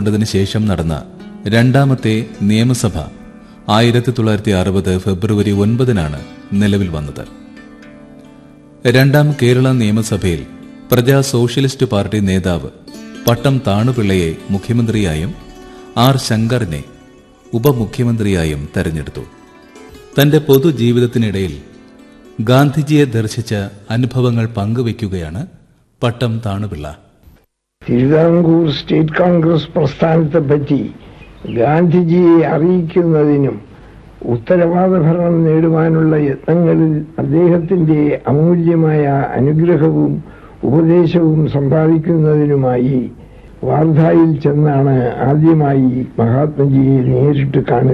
കൊണ്ടതിന് ശേഷം നടന്ന രണ്ടാമത്തെ നിയമസഭ ആയിരത്തി തൊള്ളായിരത്തി അറുപത് ഫെബ്രുവരി ഒൻപതിനാണ് നിലവിൽ വന്നത് രണ്ടാം കേരള നിയമസഭയിൽ പ്രജാ സോഷ്യലിസ്റ്റ് പാർട്ടി നേതാവ് പട്ടം താണുപിള്ളയെ മുഖ്യമന്ത്രിയായും ആർ ശങ്കറിനെ ഉപമുഖ്യമന്ത്രിയായും തെരഞ്ഞെടുത്തു തന്റെ പൊതുജീവിതത്തിനിടയിൽ ഗാന്ധിജിയെ ദർശിച്ച അനുഭവങ്ങൾ പങ്കുവയ്ക്കുകയാണ് പട്ടം താണുപിള്ള തിരുവിതാംകൂർ സ്റ്റേറ്റ് കോൺഗ്രസ് പ്രസ്ഥാനത്തെ പറ്റി ഗാന്ധിജിയെ അറിയിക്കുന്നതിനും ഉത്തരവാദ ഭരണം നേടുവാനുള്ള യത്നങ്ങളിൽ അദ്ദേഹത്തിന്റെ അമൂല്യമായ അനുഗ്രഹവും ഉപദേശവും സമ്പാദിക്കുന്നതിനുമായി വാർധായിൽ ചെന്നാണ് ആദ്യമായി മഹാത്മജിയെ നേരിട്ട് കാണുക